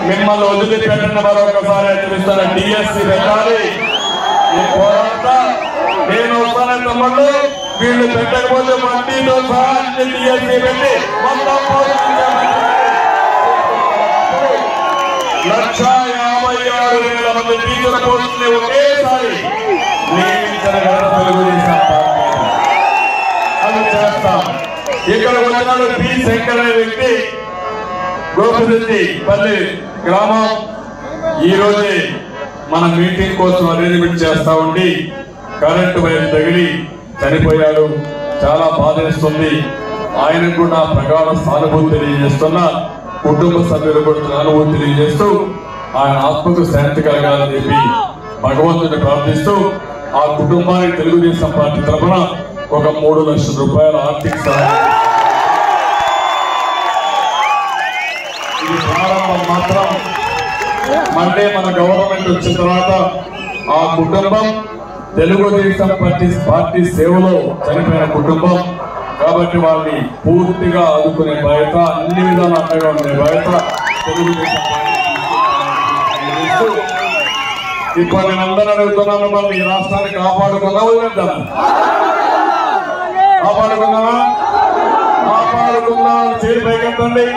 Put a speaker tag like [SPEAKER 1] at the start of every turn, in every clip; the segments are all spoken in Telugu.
[SPEAKER 1] మిమ్మల్ని వదిలిపెట్టిన మరొకసారి హెచ్చరిస్తాను డిఎస్సి పెట్టాలి ఈ పోరాటం నేను వస్తాను తమ్ముళ్ళు వీళ్ళు పెట్టకపోతే వడ్డీతో సహా డిఎస్సి పెట్టి మొత్తం పోరాటం లక్ష యాభై ఆరు వేల మంది టీచర్ పోస్టులు ఒకేసారి నియమించిన ఘనత తెలుగుదేశం పార్టీ అది చేస్తాం ఇక్కడ వచ్చిన పి శంకర్ అనే వ్యక్తి గోపిరెడ్డి పల్లి గ్రామం ఈ రోజే మన మీటింగ్ కోసం అరేంజ్మెంట్ చేస్తా ఉండి కరెంటు వైర్ తగిలి చనిపోయాడు చాలా బాధేస్తుంది ఆయనకు కూడా ప్రగాఢ సానుభూతి తెలియజేస్తున్నా కుటుంబ సభ్యులు కూడా సానుభూతి తెలియజేస్తూ ఆయన ఆత్మకు శాంతి కలగాలని చెప్పి భగవంతుని ప్రార్థిస్తూ ఆ కుటుంబానికి తెలుగుదేశం పార్టీ తరఫున ఒక మూడు లక్షల రూపాయల ఆర్థిక సహాయం ఇది ప్రారంభం మాత్రం మళ్ళీ మన గవర్నమెంట్ వచ్చిన తర్వాత ఆ కుటుంబం తెలుగుదేశం పార్టీ పార్టీ సేవలో చనిపోయిన కుటుంబం కాబట్టి వాళ్ళని పూర్తిగా ఆదుకునే బాధ్యత అన్ని విధాలు అండగా ఉండే బాధ్యత తెలుగుదేశం పార్టీ తీసుకుంటూ ఇప్పుడు నేను అందరూ అడుగుతున్నాను మనం ఈ రాష్ట్రాన్ని కాపాడుకుందాం వదిలేద్దాం కాపాడుకుందామా కాపాడుకుందాం చేతి పైకెత్తండి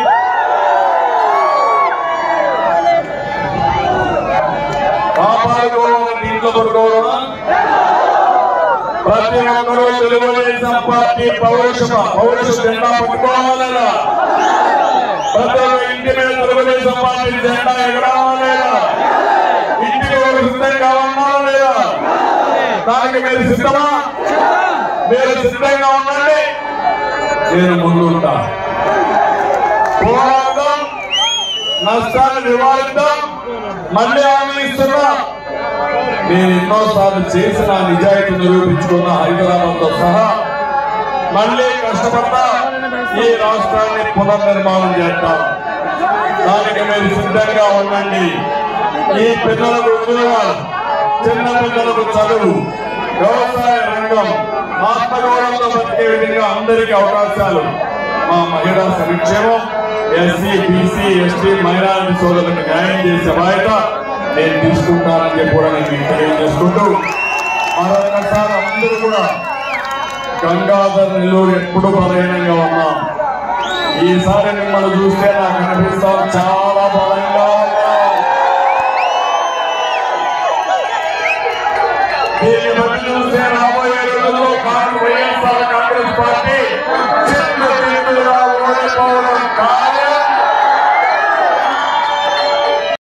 [SPEAKER 1] కాపాడుకోవాలని ఇంట్లో పడుకోవాలా ప్రతి ఒక్కరూ తెలుగుదేశం పార్టీ పౌరుషమ పౌరుష జెండా పట్టుకోవాలా ప్రతి ఒక్క ఇంటి మీద తెలుగుదేశం పార్టీ జెండా ఎగరావాలా ఇంటికి ఒక సిద్ధంగా ఉన్నారా లేదా దానికి మీరు సిద్ధమా మీరు సిద్ధంగా ఉండండి నేను ముందుంటా పోరాడదాం నష్టాన్ని నివారిద్దాం మళ్ళీ హామీ ఇస్తున్నా నేను ఎన్నోసార్లు చేసిన నిజాయితీ నిరూపించుకున్న హైదరాబాద్ తో సహా మళ్ళీ కష్టపడతా ఈ రాష్ట్రాన్ని పునర్నిర్మాణం చేద్దాం దానికి మీరు సిద్ధంగా ఉండండి ఈ పిల్లలకు ఉద్యోగాలు చిన్న పిల్లలకు చదువు వ్యవసాయ రంగం ఆత్మగౌరవంతో బతికే విధంగా అందరికీ అవకాశాలు మా మహిళా సంక్షేమం ఎస్సీ బీసీ ఎస్టీ మైనారిటీ సోదరులకు న్యాయం చేసే బాధ్యత నేను తీసుకుంటానని చెప్పి కూడా నేను మీకు తెలియజేసుకుంటూ మరొకసారి అందరూ కూడా గంగాధర్ నెల్లూరు ఎప్పుడు బలహీనంగా ఉన్నాం ఈసారి మిమ్మల్ని చూస్తే నాకు అనిపిస్తాం చాలా